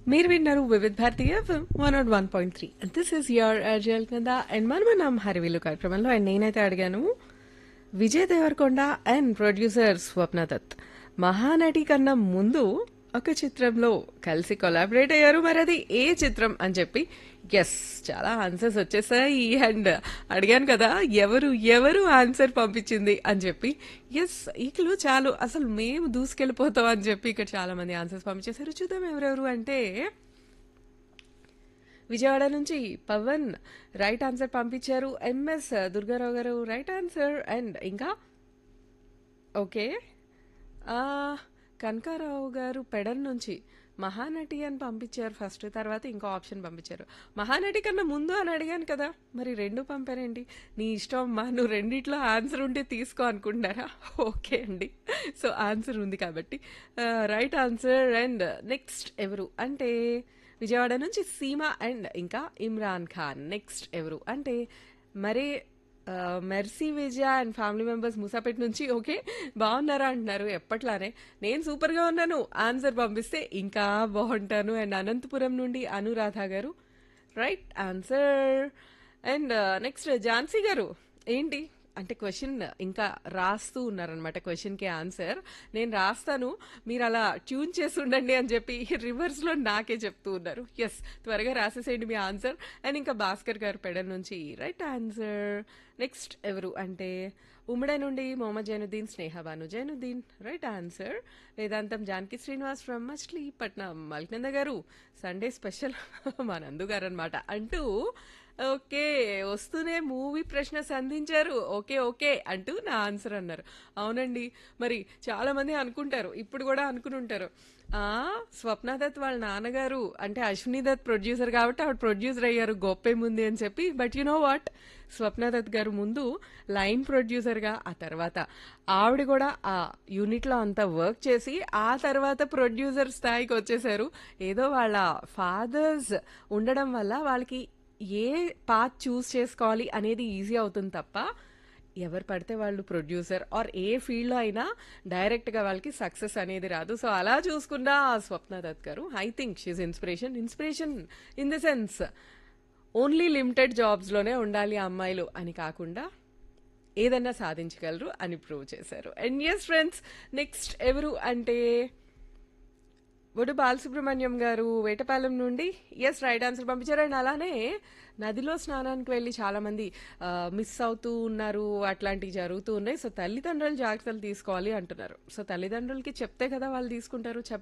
మీరు విన్నారు Vividh Bharati F M one nought one point three this is your అర్జల్ కింద అండ్ మనమనం హరివిల్లు కార్యక్రమంలో అండ్ నేనైతే అడిగాను విజయ్ దేవరకొండ అండ్ ప్రొడ్యూసర్ స్వప్న దత్ మహానటి కన్నా ముందు ఒక చిత్రంలో కలిసి కొలాబరేట్ అయ్యారు మరి అది ఏ చిత్రం అని చెప్పి ఎస్ చాలా ఆన్సర్స్ వచ్చేసాయి అండ్ అడిగాను కదా ఎవరు ఎవరు ఆన్సర్ పంపించింది అని చెప్పి ఎస్ ఈకలు చాలు అసలు మేము దూసుకెళ్ళిపోతాం అని చెప్పి ఇక్కడ చాలా మంది ఆన్సర్స్ పంపించేశారు చూద్దాం ఎవరెవరు అంటే విజయవాడ నుంచి పవన్ రైట్ ఆన్సర్ పంపించారు M S Durgarao garu right answer and ఇంకా ఓకే ఆ, కనకారావు గారు పెడన్ నుంచి మహానటి అని పంపించారు ఫస్ట్ తర్వాత ఇంకో ఆప్షన్ పంపించారు మహానటి కన్నా ముందు అని అడిగాను కదా మరి రెండు పంపారేంటి నీ ఇష్టం అమ్మా నువ్వు రెండిట్లో ఆన్సర్ ఉంటే తీసుకో అనుకుంటున్నారా ఓకే అండి సో ఆన్సర్ ఉంది కాబట్టి రైట్ ఆన్సర్ అండ్ నెక్స్ట్ ఎవరు అంటే విజయవాడ నుంచి సీమ అండ్ ఇంకా ఇమ్రాన్ ఖాన్ నెక్స్ట్ ఎవరు అంటే మరే ఆ, Mercy Vijaya and family members Musapet నుంచి ఓకే బాగున్నారా అంటున్నారు ఎప్పట్లానే నేను సూపర్గా ఉన్నాను ఆన్సర్ పంపిస్తే ఇంకా బాగుంటాను అండ్ అనంతపురం నుండి Anuradha garu right answer and next Jhansi garu ఏంటి అంటే క్వశ్చన్ ఇంకా రాస్తూ ఉన్నారనమాట క్వశ్చన్కి ఆన్సర్ నేను రాస్తాను మీరు అలా ట్యూన్ చేసి ఉండండి అని చెప్పి రివర్స్లో నాకే చెప్తూ ఉన్నారు ఎస్ త్వరగా రాసేసేయండి మీ ఆన్సర్ అండ్ ఇంకా భాస్కర్ గారు పెడల్ నుంచి రైట్ ఆన్సర్ నెక్స్ట్ ఎవరు అంటే ఉమ్మడి నుండి Mohammed Zainuddin Sneha Banu Zainuddin right answer Vedantam Janaki Srinivas from Machilipatnam Malkinanda garu Sunday special మా నందు గారు అనమాట అంటూ ఓకే వస్తూనే మూవీ ప్రశ్న సంధించారు ఓకే ఓకే అంటూ నా ఆన్సర్ అన్నారు అవునండి మరి చాలా మంది అనుకుంటారు ఇప్పుడు కూడా అనుకుని ఉంటారు ఆ స్వప్న దత్ వాళ్ళ నాన్నగారు అంటే అశ్విని దత్ ప్రొడ్యూసర్ కాబట్టి ఆవిడ ప్రొడ్యూసర్ అయ్యారు గొప్పేముంది అని చెప్పి but you know what Swapna Dutt garu ముందు లైన్ ప్రొడ్యూసర్గా ఆ తర్వాత ఆవిడ కూడా ఆ యూనిట్లో అంతా వర్క్ చేసి ఆ తర్వాత ప్రొడ్యూసర్ స్థాయికి వచ్చేసారు ఏదో వాళ్ళ ఫాదర్స్ ఉండడం వల్ల వాళ్ళకి ఏ పాత్ చూస్ చేసుకోవాలి అనేది ఈజీ అవుతుంది తప్ప ఎవరు పడితే వాళ్ళు ప్రొడ్యూసర్ ఆర్ ఏ ఫీల్డ్లో అయినా డైరెక్ట్గా వాళ్ళకి సక్సెస్ అనేది రాదు సో అలా చూసుకున్న Swapna Dutt garu I think she's inspiration inspiration in the sense only limited జాబ్స్లోనే ఉండాలి ఆ అమ్మాయిలు అని కాకుండా ఏదన్నా సాధించగలరు అని ప్రూవ్ చేశారు అండ్ ఎస్ ఫ్రెండ్స్ నెక్స్ట్ ఎవరు అంటే వడు బాలసుబ్రహ్మణ్యం గారు వేటపాలెం నుండి ఎస్ రైట్ ఆన్సర్ పంపించారు అండ్ అలానే నదిలో స్నానానికి వెళ్ళి చాలా మంది మిస్ అవుతూ ఉన్నారు అట్లాంటివి జరుగుతూ ఉన్నాయి సో తల్లిదండ్రులు జాగ్రత్తలు తీసుకోవాలి అంటున్నారు సో తల్లిదండ్రులకి చెప్తే కదా వాళ్ళు తీసుకుంటారు చెప్